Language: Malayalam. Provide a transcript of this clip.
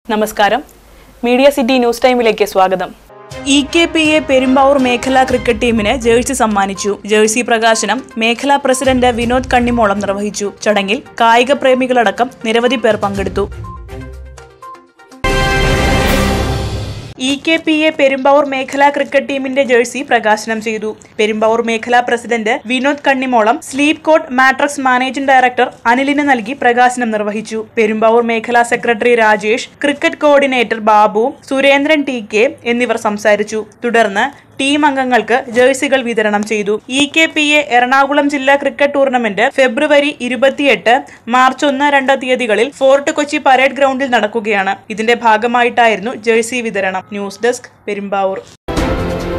നമസ്കാരം മീഡിയ സിറ്റി ന്യൂസ് ടൈമിലേക്ക് സ്വാഗതം E K P A Perumbavoor മേഖലാ ക്രിക്കറ്റ് ടീമിന് ജേഴ്സി സമ്മാനിച്ചു ജേഴ്സി പ്രകാശനം മേഖലാ പ്രസിഡന്റ് വിനോദ് കണ്ണിമോളം നിർവഹിച്ചു ചടങ്ങിൽ കായിക പ്രേമികളടക്കം നിരവധി പേർ പങ്കെടുത്തു E K P A Perumbavoor മേഖലാ ക്രിക്കറ്റ് ടീമിന്റെ ജേഴ്സി പ്രകാശനം ചെയ്തു പെരുമ്പാവൂർ മേഖലാ പ്രസിഡന്റ് വിനോദ് കണ്ണിമോളം sleep coat mattress managing director അനിലിന് നൽകി പ്രകാശനം നിർവഹിച്ചു പെരുമ്പാവൂർ മേഖലാ secretary Rajesh cricket coordinator Babu Surendran T K എന്നിവർ സംസാരിച്ചു തുടർന്ന് ടീം അംഗങ്ങൾക്ക് ജേഴ്സികൾ വിതരണം ചെയ്തു E K P A Ernakulam ജില്ലാ ക്രിക്കറ്റ് ടൂർണമെന്റ് ഫെബ്രുവരി ഇരുപത്തിയെട്ട് മാർച്ച് ഒന്ന് രണ്ട് തീയതികളിൽ ഫോർട്ട് കൊച്ചി പരേഡ് ഗ്രൗണ്ടിൽ നടക്കുകയാണ് ഇതിന്റെ ഭാഗമായിട്ടായിരുന്നു ജേഴ്സി വിതരണം ന്യൂസ് ഡെസ്ക് പെരുമ്പാവൂർ